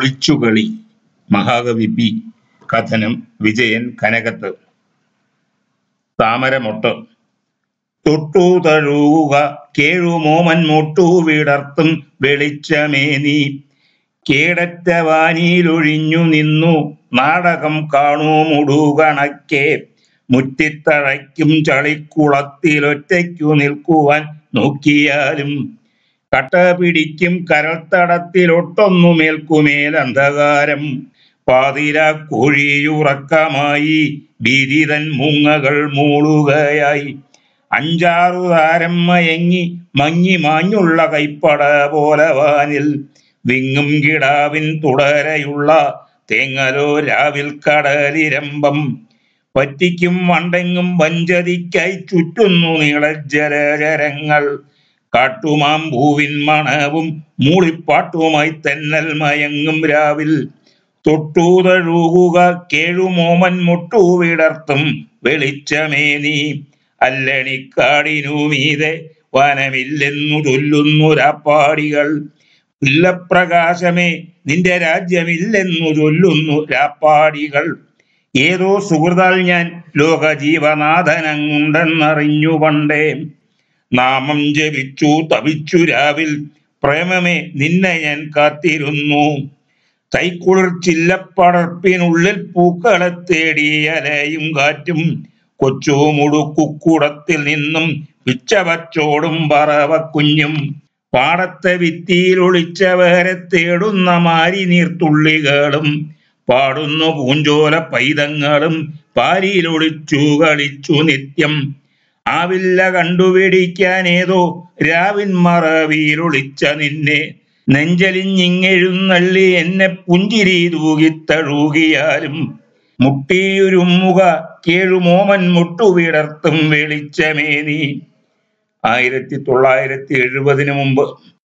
ഒളിച്ചുകളി മഹാകവി പി കഥനം വിജയൻ കനകത്ത് താമരമൊട്ട് തൊട്ടു തഴുക കേഴുമോമൻ മൊട്ടു വിടർത്തും വെളിച്ചമേ നീ കേടറ്റ വാനിയിലൊഴിഞ്ഞു നിന്നു നാടകം കാണൂ മുടുകണക്കെ മുറ്റിത്തഴയ്ക്കും ചളിക്കുളത്തിലൊറ്റയ്ക്കു നിൽക്കുവാൻ നോക്കിയാലും കട്ട പിടിക്കും കരൾത്തടത്തിലൊട്ടൊന്നു മേൽക്കുമേൽ അന്ധകാരം പാതിര കോഴിയുറക്കമായി ബിരിതൻ മുങ്ങകൾ മൂളുകയായി അഞ്ചാറു താരം മയങ്ങി മങ്ങി മാഞ്ഞുള്ള കൈപ്പട പോലെ വാനിൽ വിങ്ങും കിടാവിൻ തുടരയുള്ള തേങ്ങലോ രാവിൽ കടലിരമ്പം പറ്റിക്കും വണ്ടെങ്ങും വഞ്ചതിക്കായി ചുറ്റുന്നു നീളജലചരങ്ങൾ കാട്ടുമാമ്പൂവിൻ മണവും മൂളിപ്പാട്ടുമായി തെന്നൽ മയങ്ങും രാവിൽ തൊട്ടൂതഴുകുക കേഴുമോമൻ മുട്ടു വിടർത്തും വെളിച്ചമേ നീ അല്ലണിക്കാടിനു മീതെ വനമില്ലെന്നു ചൊല്ലുന്നു രാപ്പാടികൾ ഇല്ലപ്രകാശമേ നിന്റെ രാജ്യമില്ലെന്നു ചൊല്ലുന്നു രാപ്പാടികൾ ഏതോ സുഹൃതാൽ ഞാൻ ലോകജീവനാഥനങ്ങുണ്ടെന്നറിഞ്ഞു പണ്ടേ നാമം ജപിച്ചു തപിച്ചു രാവിൽ പ്രേമമേ നിന്നെ ഞാൻ കാത്തിരുന്നു തൈക്കുളിർ ചില്ലപ്പടർപ്പിനുള്ളിൽ പൂക്കളെ തേടി അലയും കാറ്റും കൊച്ചു മുടുക്കുക്കുടത്തിൽ നിന്നും പിച്ചവച്ചോടും പറവക്കുഞ്ഞും പാടത്തെ വിത്തിയിൽ ഒളിച്ചവരെ തേടുന്ന മാരി നീർത്തുള്ളികളും പാടുന്നു പൂഞ്ചോല പൈതങ്ങളും പാരിയിലൊളിച്ചു കളിച്ചു നിത്യം ആവില്ല കണ്ടുപിടിക്കാൻ ഏതോ രാവിൻ മറവിയിലൊളിച്ച നിന്നെ നെഞ്ചലിഞ്ഞിങ്ങെഴുന്നള്ളി എന്നെ പുഞ്ചിരി തൂകിത്തഴുകിയാലും മുട്ടിയുരുമ്മുക കേഴുമോമൻ മുട്ടുവിടർത്തും വെളിച്ചമേ നീ ആയിരത്തി തൊള്ളായിരത്തി എഴുപതിനു മുമ്പ്